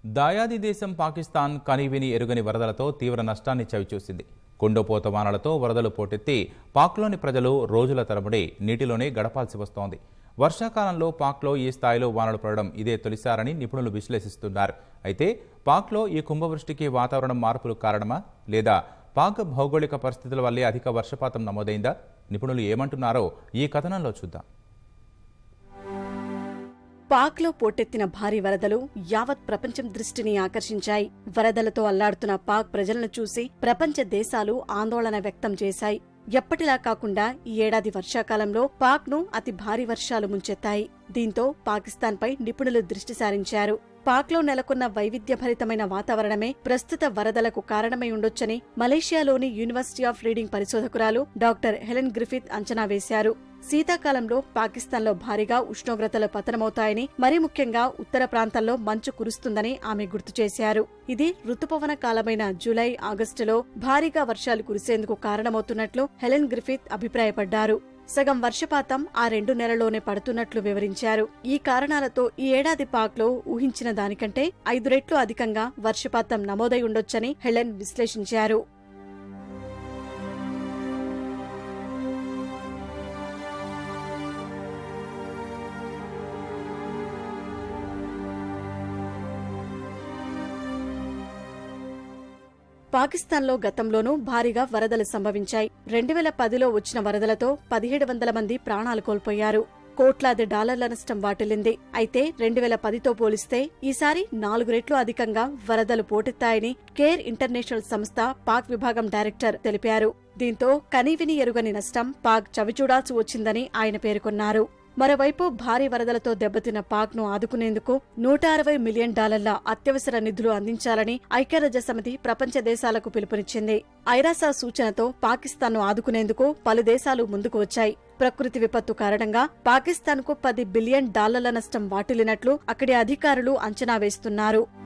దాయాది దేశం పాకిస్తాన్ కనివిని ఎరుగని వరదలతో తీవ్ర నష్టాన్ని చవిచూసింది కొండపోత వానలతో వరదలు పోటెత్తి పాక్లోని ప్రజలు రోజుల తరబడి నీటిలోనే గడపాల్సి వస్తోంది వర్షాకాలంలో పాక్లో ఈ స్థాయిలో వానలు పడడం ఇదే తొలిసారని నిపుణులు విశ్లేషిస్తున్నారు అయితే పాక్లో ఈ కుంభవృష్టికి వాతావరణం మార్పులు కారణమా లేదా పాక్ భౌగోళిక పరిస్థితుల వల్లే అధిక వర్షపాతం నమోదైందా నిపుణులు ఏమంటున్నారో ఈ కథనంలో చూద్దాం పాక్లో పోటెత్తిన భారీ వరదలు యావత్ ప్రపంచం దృష్టిని ఆకర్షించాయి వరదలతో అల్లాడుతున్న పాక్ ప్రజలను చూసి ప్రపంచ దేశాలు ఆందోళన వ్యక్తం చేశాయి ఎప్పటిలా కాకుండా ఈ ఏడాది వర్షాకాలంలో పాక్ ను అతి భారీ వర్షాలు ముంచెత్తాయి దీంతో పాకిస్తాన్పై నిపుణులు దృష్టి సారించారు పాక్లో నెలకొన్న వైవిధ్యభరితమైన వాతావరణమే ప్రస్తుత వరదలకు కారణమై ఉండొచ్చని మలేషియాలోని యూనివర్సిటీ ఆఫ్ రీడింగ్ పరిశోధకురాలు డాక్టర్ హెలెన్ గ్రిఫిత్ అంచనా వేశారు శీతాకాలంలో పాకిస్తాన్లో భారీగా ఉష్ణోగ్రతలు పతనమవుతాయని మరీ ముఖ్యంగా ఉత్తర ప్రాంతాల్లో మంచు కురుస్తుందని ఆమె గుర్తు చేశారు ఇది రుతుపవన కాలమైన జూలై ఆగస్టులో భారీగా వర్షాలు కురిసేందుకు కారణమవుతున్నట్లు హెలెన్ గ్రిఫిత్ అభిప్రాయపడ్డారు సగం వర్షపాతం ఆ రెండు నెలల్లోనే పడుతున్నట్లు వివరించారు ఈ కారణాలతో ఈ ఏడాది పాక్లో ఊహించిన దానికంటే ఐదు రెట్లు అధికంగా వర్షపాతం నమోదై ఉండొచ్చని హెలెన్ విశ్లేషించారు పాకిస్తాన్లో గతంలోనూ భారీగా వరదలు సంభవించాయి రెండు వేల పదిలో వచ్చిన వరదలతో పదిహేడు వందల మంది ప్రాణాలు కోల్పోయారు కోట్లాది డాలర్ల నష్టం వాటిల్లింది అయితే రెండు వేల పదితో పోలిస్తే ఈసారి నాలుగు రెట్లు అధికంగా వరదలు పోటెత్తాయని కేర్ ఇంటర్నేషనల్ సంస్థ పాక్ విభాగం డైరెక్టర్ తెలిపారు దీంతో కనీవిని ఎరుగని నష్టం పాక్ చవిచూడాల్సి వచ్చిందని ఆయన పేర్కొన్నారు మరోవైపు భారీ వరదలతో దెబ్బతిన్న పాక్ ను ఆదుకునేందుకు నూట అరవై మిలియన్ డాలర్ల అత్యవసర నిధులు అందించాలని ఐక్యరాజ్య సమితి ప్రపంచ దేశాలకు పిలుపునిచ్చింది ఐరాసా సూచనతో పాకిస్తాన్ను ఆదుకునేందుకు పలు దేశాలు ముందుకు వచ్చాయి ప్రకృతి విపత్తు కారణంగా పాకిస్తాన్కు పది బిలియన్ డాలర్ల నష్టం వాటిల్లినట్లు అక్కడి అధికారులు అంచనా వేస్తున్నారు